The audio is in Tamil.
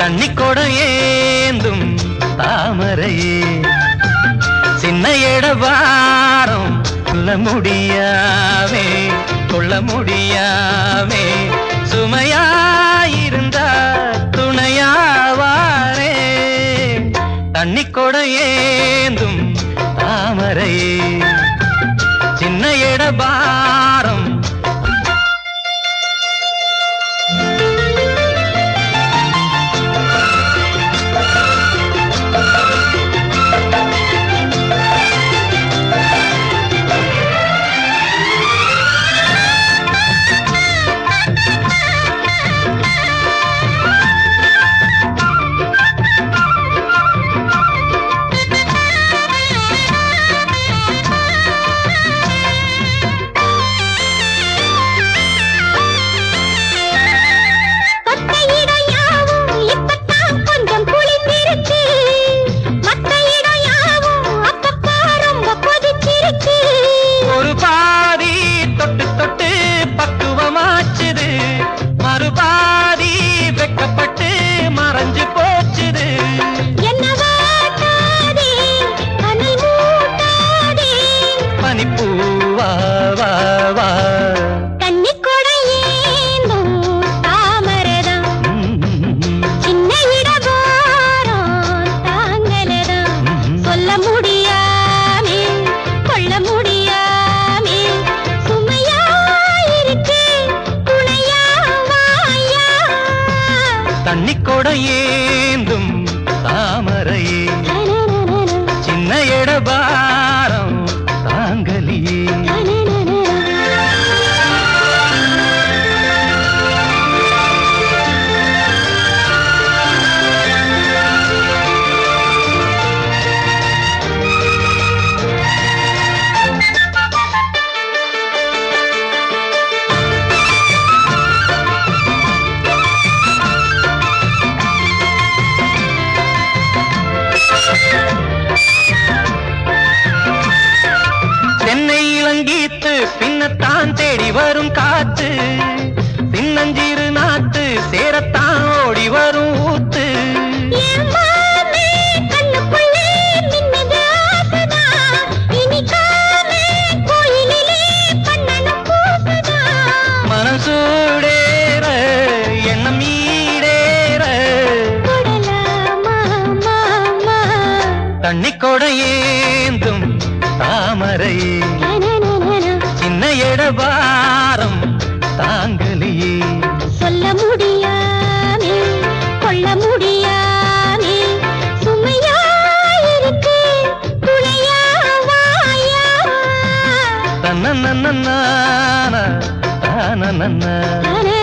தண்ணி கொடம் ஏந்தும் தாமரையே சின்ன இடவாரம் சொல்ல முடியாமே கொள்ள முடியாமே சுமையாயிருந்த துணையாவாரே தண்ணி கொடம் ஏந்தும் தாமரையே சின்ன இடபாரம் தொட்ட இடம் யாவும் இப்பத்தான் கொஞ்சம் குளிர்ந்திருக்கு. மத்த இடம் யாவும் அப்பப்பா ரொம்ப கொதிச்சிருக்கு. ஒரு பாதி தொட்டு தொட்டு பக்குவமாச்சுது மறுபாதி வெக்கப்பட்டு மறைஞ்சு போச்சுது என்ன வாட்டாதே, அனல் மூட்டாதே. பனிப்பூவா வா வா கன்னிக் கொடை ஏந்தும் தாமரைதான். சின்ன இடபாரம் தாங்கலதான். சொல்ல முடியாமே கொள்ள முடியாமே சுமையா இருக்கு துணையா வாயா தண்ணி கொடம் ஏந்தும் தாமரையே சின்ன இடபாரம் தாங்கலியே தென்னை இளங்கீத்து பின்னத்தான் தேடி வரும் காத்து சின்னஞ்சிறு நாத்து சேரத்தான் ஓடி வரும் ஊத்து என் மாமே கண்ணுக்குள்ளே மின்னுது ஆசைதான். இனிக்காமே கோயிலிலே கண்ணனும் பூசுதான். மனம் சூடேற எண்ணம் ஈடேற கொடலாமா, மாமா. தண்ணி கொடம் ஏந்தும் தாமரையே நனனனன. சின்ன இடபாரம் தாங்கலியே சொல்ல முடியாமே கொள்ள முடியாமே சுமையா இருக்கு துணையா வாயா தன்ன நன்ன தான நன்ன நன